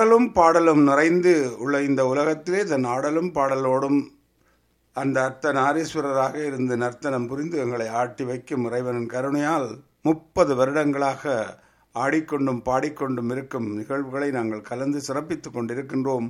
ஆடலும் பாடலும் நிறைந்து உள்ள இந்த உலகத்திலே தன் ஆடலும் பாடலோடும் அந்த அர்த்த நாரீஸ்வரராக இருந்து நர்த்தனம் புரிந்து எங்களை ஆட்டி வைக்கும் இறைவனின் கருணையால் முப்பது வருடங்களாக ஆடிக்கொண்டும் பாடிக்கொண்டும் இருக்கும் நிகழ்வுகளை நாங்கள் கலந்து சிறப்பித்துக் கொண்டிருக்கின்றோம்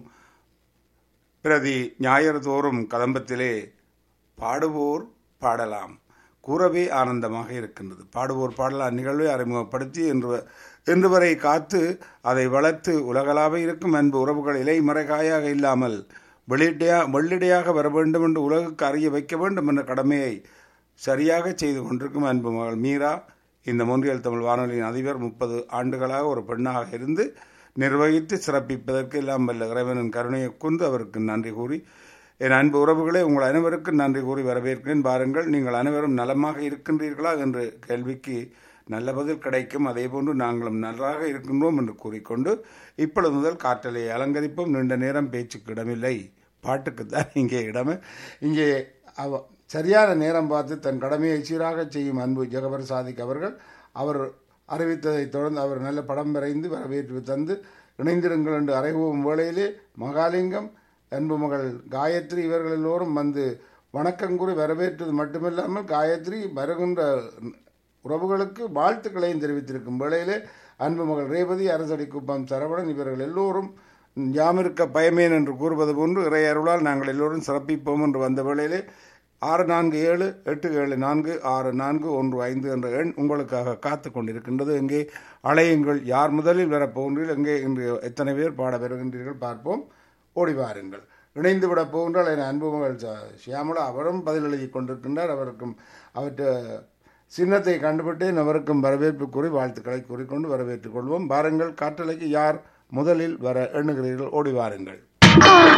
பிரதி ஞாயிறு தோறும் கதம்பத்திலே பாடுவோர் பாடலாம் கூறவே ஆனந்தமாக இருக்கின்றது பாடுவோர் பாடலாம் நிகழ்வை அறிமுகப்படுத்தி என்று இன்று வரை காத்து அதை வளர்த்து உலகளாக இருக்கும் அன்பு உறவுகள் இலைமறைகாயாக இல்லாமல் வெளியிடையா வெள்ளிடையாக வர வேண்டும் என்று உலகுக்கு அறிய வைக்க வேண்டும் என்ற கடமையை சரியாக செய்து கொண்டிருக்கும் அன்பு மகள் மீரா இந்த மொன்றியல் தமிழ் வானொலியின் அதிபர் முப்பது ஆண்டுகளாக ஒரு பெண்ணாக இருந்து நிர்வகித்து சிறப்பிப்பதற்கு எல்லாம் வல்ல இறைவனின் கருணையை கொண்டு அவருக்கு நன்றி கூறி என் அன்பு உறவுகளே உங்கள் அனைவருக்கும் நன்றி கூறி வரவேற்கிறேன் பாருங்கள் நீங்கள் அனைவரும் நலமாக இருக்கின்றீர்களா என்று கேள்விக்கு நல்ல பதில் கிடைக்கும் அதே போன்று நாங்களும் நன்றாக இருக்கின்றோம் என்று கூறிக்கொண்டு இப்பொழுது முதல் காற்றலை அலங்கரிப்போம் நீண்ட நேரம் பேச்சுக்கு இடமில்லை பாட்டுக்கு தான் இங்கே இடமே இங்கே அவ சரியான நேரம் பார்த்து தன் கடமையை சீராக செய்யும் அன்பு ஜெகபர் சாதிக் அவர்கள் அவர் அறிவித்ததை தொடர்ந்து அவர் நல்ல படம் வரைந்து வரவேற்று தந்து இணைந்திருங்கள் என்று அறைவோம் வேளையிலே மகாலிங்கம் அன்பு மகள் காயத்ரி இவர்கள் எல்லோரும் வந்து வணக்கம் கூறி வரவேற்றது மட்டுமில்லாமல் காயத்ரி வருகின்ற உறவுகளுக்கு வாழ்த்துக்களையும் தெரிவித்திருக்கும் வேளையிலே அன்பு மகள் ரேவதி அரசடி குப்பம் சரவணன் இவர்கள் எல்லோரும் யாமிருக்க பயமேன் என்று கூறுவது போன்று இறை அருளால் நாங்கள் எல்லோரும் சிறப்பிப்போம் என்று வந்த வேளையிலே ஆறு நான்கு ஏழு எட்டு ஏழு நான்கு ஆறு நான்கு ஒன்று ஐந்து என்ற எண் உங்களுக்காக காத்து கொண்டிருக்கின்றது எங்கே அலையுங்கள் யார் முதலில் வரப்போகின்றீர்கள் எங்கே இன்று எத்தனை பேர் பாட வருகின்றீர்கள் பார்ப்போம் ஓடி வாருங்கள் இணைந்து விட போகின்றால் என் அன்பு மகள் ஷியாமலா அவரும் பதில் எழுதி கொண்டிருக்கின்றார் அவருக்கும் அவற்றை சின்னத்தை கண்டுபிட்டேன் அவருக்கும் வரவேற்பு கூறி வாழ்த்துக்களை கூறிக்கொண்டு வரவேற்றுக் கொள்வோம் பாருங்கள் காற்றலைக்கு யார் முதலில் வர எண்ணுகிறீர்கள் ஓடி வாருங்கள்